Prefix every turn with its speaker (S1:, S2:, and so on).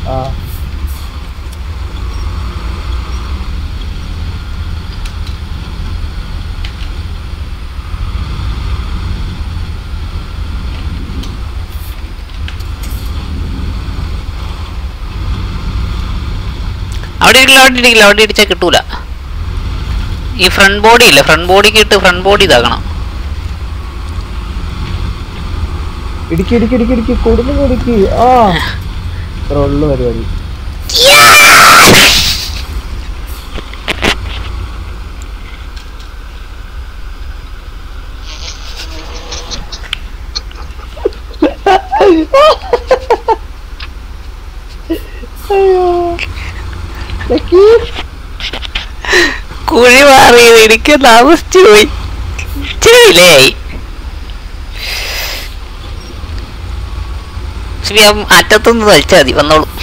S1: ആ
S2: അവിടെ ഇരിക്കില്ല അവിടെ ഇരിക്കില്ല അവിടെ ഇടിച്ചാൽ കിട്ടൂല ഈ ഫ്രണ്ട് ബോഡി ഇല്ല ഫ്രണ്ട് ബോഡിക്ക് ഇട്ട് ഫ്രണ്ട് ബോഡി ഇതാക്കണം
S1: ഇടുക്കി ഇടുക്കി ഇടുക്കി ഇടുക്കി കൊടുന്നു ഇടുക്കി ആ ഇത്ര ഉള്ളു പരിപാടി അയ്യോ ലക്കി
S2: കുഴി മാറിയത് എനിക്ക് താമസിച്ചു പോയി ഇച്ചിരി ഡിലേ ആയി ശരി ആ അറ്റത്തൊന്ന് തളിച്ചാൽ മതി വന്നോളൂ